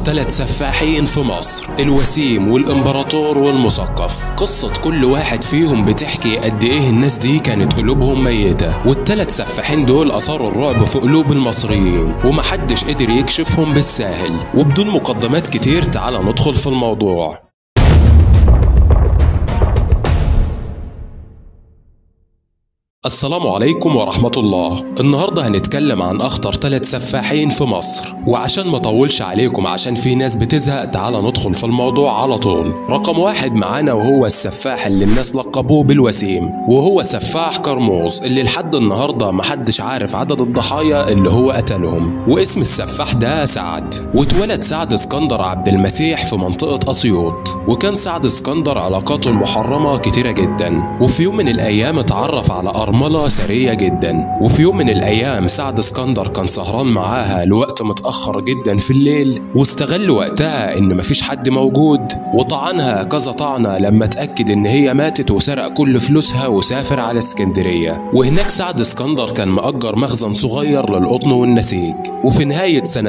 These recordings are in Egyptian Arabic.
ثلاث سفاحين في مصر الوسيم والامبراطور والمثقف قصة كل واحد فيهم بتحكي قد ايه الناس دي كانت قلوبهم ميتة والثلاث سفاحين دول اثاروا الرعب في قلوب المصريين ومحدش قدر يكشفهم بالساهل وبدون مقدمات كتير تعال ندخل في الموضوع السلام عليكم ورحمة الله النهاردة هنتكلم عن أخطر ثلاث سفاحين في مصر وعشان ما طولش عليكم عشان في ناس بتزهق تعالى ندخل في الموضوع على طول رقم واحد معانا وهو السفاح اللي الناس لقبوه بالوسيم وهو سفاح كرموز اللي لحد النهاردة محدش عارف عدد الضحايا اللي هو قتلهم واسم السفاح ده سعد واتولد سعد اسكندر عبد المسيح في منطقة أسيوط وكان سعد اسكندر علاقاته المحرمة كتيرة جدا وفي يوم من الأيام اتعرف على أرملة سرية جدا وفي يوم من الأيام سعد اسكندر كان سهران معاها لوقت متأخر جدا في الليل واستغل وقتها إن مفيش حد موجود وطعنها كذا طعنة لما اتأكد إن هي ماتت وسرق كل فلوسها وسافر على اسكندرية وهناك سعد اسكندر كان مأجر مخزن صغير للقطن والنسيج وفي نهاية سنة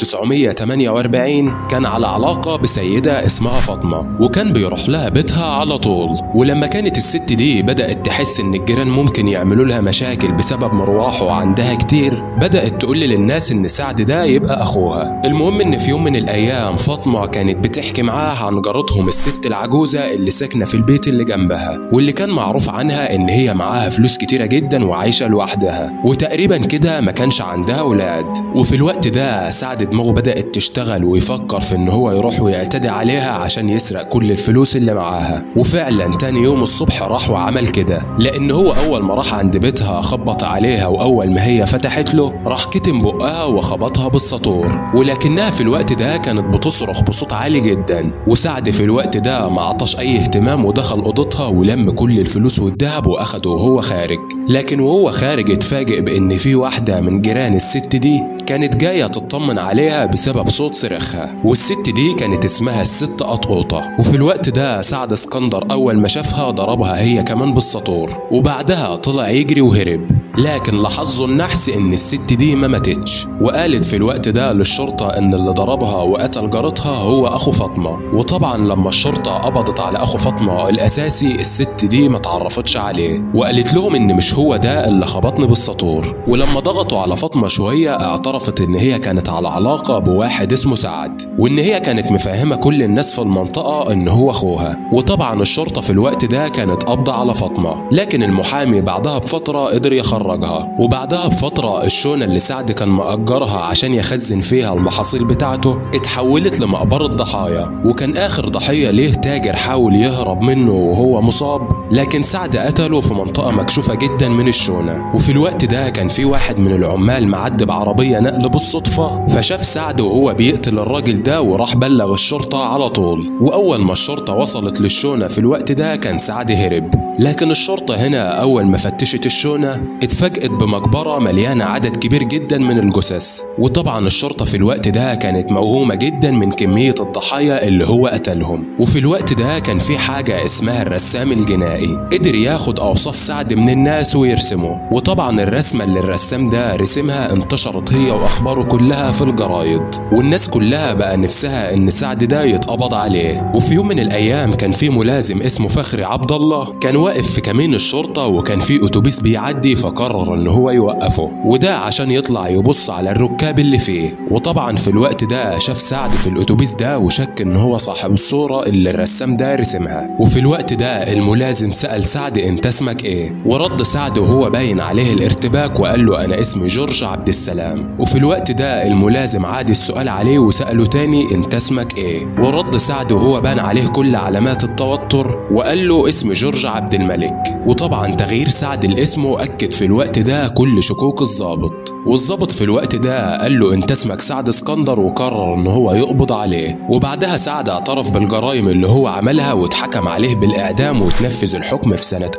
1948 كان على علاقة بسيدة اسمها فاطمة وكان بيروح لها بيتها على طول ولما كانت الست دي بدأت تحس إن الجيران ممكن يعملوا لها مشاكل بسبب مروحه عندها كتير بدأت تقول للناس إن سعد ده يبقى أخوها المهم إن في يوم من الأيام فاطمة كانت بتحكي معاه عن جارتهم الست العجوزة اللي ساكنة في البيت اللي جنبها واللي كان معروف عنها إن هي معاها فلوس كتيرة جدا وعايشة لوحدها وتقريبا كده ما كانش عندها أولاد وفي الوقت ده سعد دماغه بدأت تشتغل ويفكر في إن هو يروح ويعتدي عليها عشان يسرق كل الفلوس اللي معاها وفعلا تاني يوم الصبح راح وعمل كده لأن هو أول ما راح عند بيتها خبط عليها وأول ما هي فتحت له راح كتم بقها وخبطها بالسطور ولكنها في الوقت ده كانت بتصرخ بصوت عالي جدا وسعد في الوقت ده ما عطاش أي اهتمام ودخل أوضتها ولم كل الفلوس والذهب وأخده وهو خارج لكن وهو خارج اتفاجئ بإن في واحدة من جيران الست دي كانت جاية تطمن عليها بسبب صوت صريخها والست دي كانت اسمها الست قطقوطة وفي الوقت ده سعد اسكندر أول ما شافها ضربها هي كمان بالسطور وبعدها طلع يجري وهرب لكن لحظه النحس ان الست دي ما ماتتش وقالت في الوقت ده للشرطة ان اللي ضربها وقتل جارتها هو اخو فاطمة وطبعا لما الشرطة قبضت على اخو فاطمة الاساسي الست دي ما تعرفتش عليه وقالت لهم ان مش هو ده اللي خبطني بالسطور ولما ضغطوا على فاطمة شوية اعترفت ان هي كانت على علاقة بواحد اسمه سعد وان هي كانت مفهمة كل الناس في المنطقة ان هو اخوها وطبعا الشرطة في الوقت ده كانت قابضة على فاطمة لكن المحامي بعدها بفترة قدر يخرجها وبعدها بفترة الشونة اللي سعد كان مأجرها عشان يخزن فيها المحاصيل بتاعته اتحولت لمقبرة ضحايا وكان آخر ضحية ليه تاجر حاول يهرب منه وهو مصاب لكن سعد قتله في منطقة مكشوفة جدا من الشونة وفي الوقت ده كان في واحد من العمال معدي بعربية نقل بالصدفة فشاف سعد وهو بيقتل الراجل ده وراح بلغ الشرطة على طول وأول ما الشرطة وصلت للشونة في الوقت ده كان سعد هرب لكن الشرطة هنا أول ما فتشت الشونة اتفاجئت بمقبرة مليانة عدد كبير جدا من الجثث وطبعا الشرطة في الوقت ده كانت موهومة جدا من كمية الضحايا اللي هو قتلهم وفي الوقت ده كان في حاجة اسمها الرسام الجنائي قدر ياخد أوصاف سعد من الناس ويرسمه وطبعا الرسمة اللي الرسام ده رسمها انتشرت هي وأخباره كلها في الجرايد والناس كلها بقى نفسها إن سعد ده يتقبض عليه وفي يوم من الأيام كان في ملازم اسمه فخري عبد الله كان واقف في كمين الشرطة وكان في أتوبيس بيعدي فقرر إن هو يوقفه وده عشان يطلع يبص على الركاب اللي فيه وطبعا في الوقت ده شاف سعد في الأتوبيس ده وشك إن هو صاحب الصورة اللي الرسام ده رسمها وفي الوقت ده الملازم سأل سعد أنت اسمك إيه ورد سعد وهو باين عليه الارتباك وقال له أنا اسمي جورج عبد السلام وفي الوقت ده الملازم عاد السؤال عليه وسأله تاني أنت اسمك إيه ورد سعد وهو بان عليه كل علامات التوتر وقال له اسم جورج عبد الملك وطبعا تغيير سعد الاسم أكد في الوقت ده كل شكوك الضابط والظابط في الوقت ده قال له انت اسمك سعد اسكندر وقرر ان هو يقبض عليه وبعدها سعد اعترف بالجرائم اللي هو عملها واتحكم عليه بالاعدام وتنفذ الحكم في سنة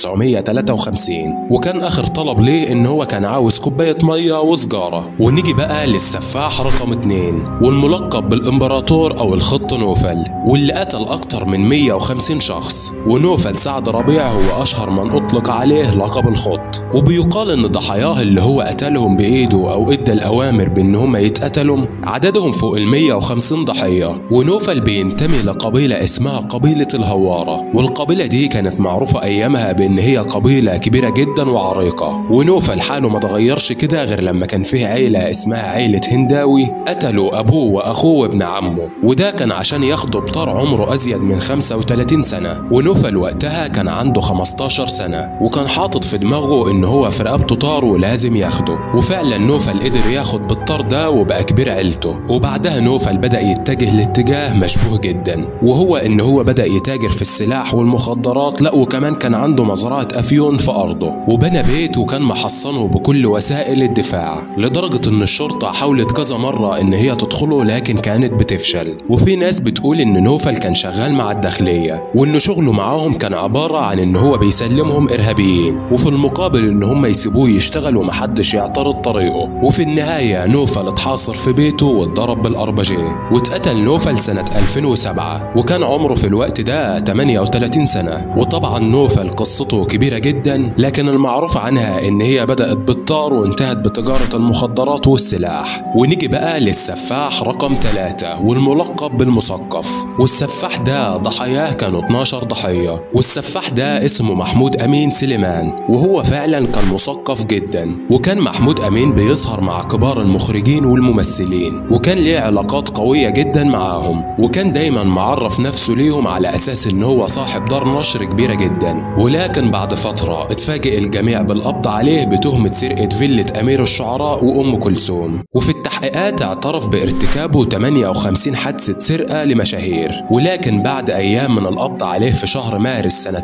1953 وكان اخر طلب ليه ان هو كان عاوز كوباية مية وسجارة ونيجي بقى للسفاح رقم اتنين والملقب بالامبراطور او الخط نوفل واللي قتل اكتر من 150 شخص ونوفل سعد ربيع الربيع هو أشهر من أطلق عليه لقب الخط وبيقال إن ضحاياه اللي هو قتلهم بإيده أو إدى الأوامر بإن هم يتقتلوا عددهم فوق ال 150 ضحية ونوفل بينتمي لقبيلة اسمها قبيلة الهوارة والقبيلة دي كانت معروفة أيامها بإن هي قبيلة كبيرة جدا وعريقة ونوفل حاله ما تغيرش كده غير لما كان فيه عيلة اسمها عيلة هنداوي قتلوا أبوه وأخوه وابن عمه وده كان عشان ياخدوا بطار عمره أزيد من 35 سنة ونوفل وقتها كان عنده 15 سنة وكان حاطط في دماغه إن هو في رقبته طار ولازم ياخده وفعلا نوفل قدر ياخد بالطار ده وبقى كبير عيلته وبعدها نوفل بدأ يتجه لاتجاه مشبوه جدا وهو إن هو بدأ يتاجر في السلاح والمخدرات لا وكمان كان عنده مزرعة أفيون في أرضه وبنى بيت وكان محصنه بكل وسائل الدفاع لدرجة إن الشرطة حاولت كذا مرة إن هي تدخله لكن كانت بتفشل وفي ناس بتقول إن نوفل كان شغال مع الداخلية وإن شغله معاهم كان عبارة عن إن هو بيسلمهم إرهابيين وفي المقابل إن هم يسيبوه يشتغل ومحدش يعترض طريقه وفي النهاية نوفل اتحاصر في بيته واتضرب بالأربجيه واتقتل نوفل سنة 2007 وكان عمره في الوقت ده 38 سنة وطبعا نوفل قصته كبيرة جدا لكن المعروف عنها إن هي بدأت بالطار وانتهت بتجارة المخدرات والسلاح ونيجي بقى للسفاح رقم 3 والملقب بالمثقف والسفاح ده ضحاياه كانوا 12 ضحية والسفاح ده اسمه محمود أمين سليمان وهو فعلا كان مثقف جدا وكان محمود أمين بيسهر مع كبار المخرجين والممثلين وكان ليه علاقات قوية جدا معاهم وكان دايما معرف نفسه ليهم على أساس إن هو صاحب دار نشر كبيرة جدا ولكن بعد فترة اتفاجئ الجميع بالقبض عليه بتهمة سرقة فيلة أمير الشعراء وأم كلثوم وفي التحقيقات اعترف بارتكابه 58 حادثة سرقة لمشاهير ولكن بعد أيام من القبض عليه في شهر مارس سنة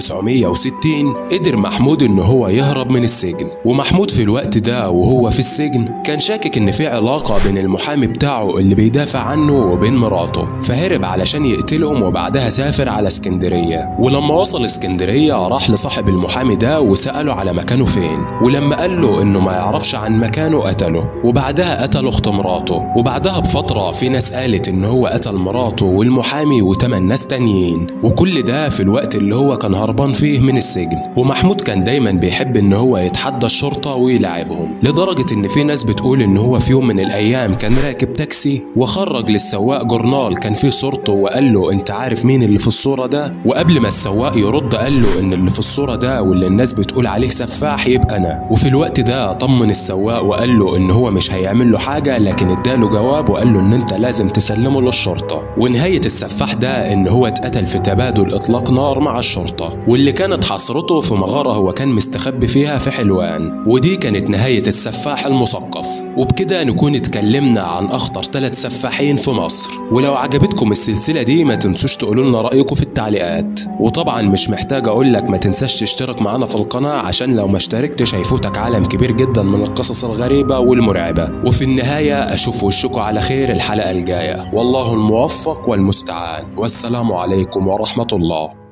1960 قدر محمود إن هو يهرب من السجن ومحمود في الوقت ده وهو في السجن كان شاكك إن في علاقة بين المحامي بتاعه اللي بيدافع عنه وبين مراته فهرب علشان يقتلهم وبعدها سافر على اسكندرية ولما وصل اسكندرية راح لصاحب المحامي ده وسأله على مكانه فين ولما قال له إنه ما يعرفش عن مكانه قتله وبعدها قتل أخت مراته وبعدها بفترة في ناس قالت إن هو قتل مراته والمحامي وتمن ناس تانيين وكل ده في الوقت اللي هو كان هربان فيه من السجن ومحمود كان دايما بيحب إن هو يتحدى الشرطة ويلعبهم لدرجة إن في ناس بتقول إن هو في يوم من الأيام كان راكب تاكسي وخرج للسواق جورنال كان فيه صورته وقال له أنت عارف مين اللي في الصورة ده وقبل ما السواق يرد قال له إن اللي في الصورة ده واللي الناس بتقول عليه سفاح يبقى أنا وفي الوقت ده طمن السواق وقال له إن هو مش هيعمل له حاجة لكن اداله جواب وقال له إن أنت لازم تسلمه للشرطة ونهاية السفاح ده إن هو اتقتل في تبادل إطلاق نار مع الشرطة واللي كانت حصرته في مغارة هو كان مستخبي فيها في حلوان ودي كانت نهاية السفاح المثقف وبكده نكون اتكلمنا عن أخطر ثلاث سفاحين في مصر ولو عجبتكم السلسلة دي ما تنسوش تقولوا لنا رأيكم في التعليقات وطبعا مش محتاج أقول لك ما تنساش تشترك معانا في القناة عشان لو ما اشتركتش هيفوتك عالم كبير جدا من القصص الغريبة والمرعبة وفي النهاية أشوف وشكم على خير الحلقة الجاية والله الموفق والمستعان والسلام عليكم ورحمة الله